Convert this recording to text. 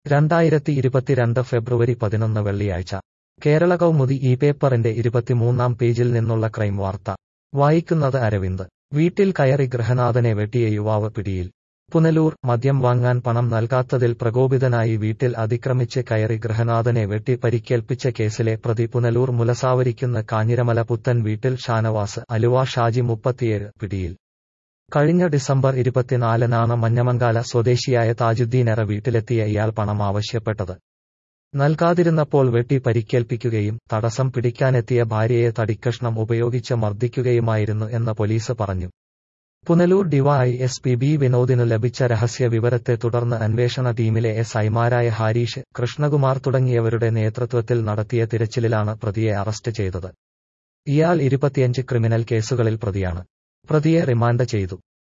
രണ്ടായിരത്തി ഇരുപത്തിരണ്ട് ഫെബ്രുവരി പതിനൊന്ന് വെള്ളിയാഴ്ച കേരള കൗമുദി ഈ പേപ്പറിന്റെ ഇരുപത്തിമൂന്നാം പേജിൽ നിന്നുള്ള ക്രൈം വാർത്ത വായിക്കുന്നത് അരവിന്ദ് വീട്ടിൽ കയറി ഗൃഹനാഥനെ വെട്ടിയ യുവാവ് പിടിയിൽ പുനലൂർ മദ്യം വാങ്ങാൻ പണം നൽകാത്തതിൽ പ്രകോപിതനായി വീട്ടിൽ അതിക്രമിച്ച് കയറി ഗൃഹനാഥനെ വെട്ടി പരിക്കേൽപ്പിച്ച കേസിലെ പ്രതി പുനലൂർ മുലസാവരിക്കുന്ന കാഞ്ഞിരമല പുത്തൻ വീട്ടിൽ ഷാനവാസ് അലുവ ഷാജി മുപ്പത്തിയേഴ് പിടിയിൽ കഴിഞ്ഞ ഡിസംബർ ഇരുപത്തിനാലിനാണ് മഞ്ഞമങ്കാല സ്വദേശിയായ താജുദ്ദീനെറ വീട്ടിലെത്തിയ ഇയാൾ പണം ആവശ്യപ്പെട്ടത് നൽകാതിരുന്നപ്പോൾ വെട്ടി പരിക്കേൽപ്പിക്കുകയും തടസ്സം പിടിക്കാനെത്തിയ ഭാര്യയെ തടിക്കഷ്ണം ഉപയോഗിച്ച് മർദ്ദിക്കുകയുമായിരുന്നു എന്ന് പോലീസ് പറഞ്ഞു Punalur DY S P B വിനോദിനു ലഭിച്ച രഹസ്യ വിവരത്തെ തുടർന്ന് അന്വേഷണ ടീമിലെ എസ് ഐമാരായ ഹാരീഷ് കൃഷ്ണകുമാർ തുടങ്ങിയവരുടെ നേതൃത്വത്തിൽ നടത്തിയ തിരച്ചിലിലാണ് പ്രതിയെ അറസ്റ്റ് ചെയ്തത് ഇയാൾ ഇരുപത്തിയഞ്ച് ക്രിമിനൽ കേസുകളിൽ പ്രതിയാണ് പ്രതിയെ റിമാൻഡ് ചെയ്തു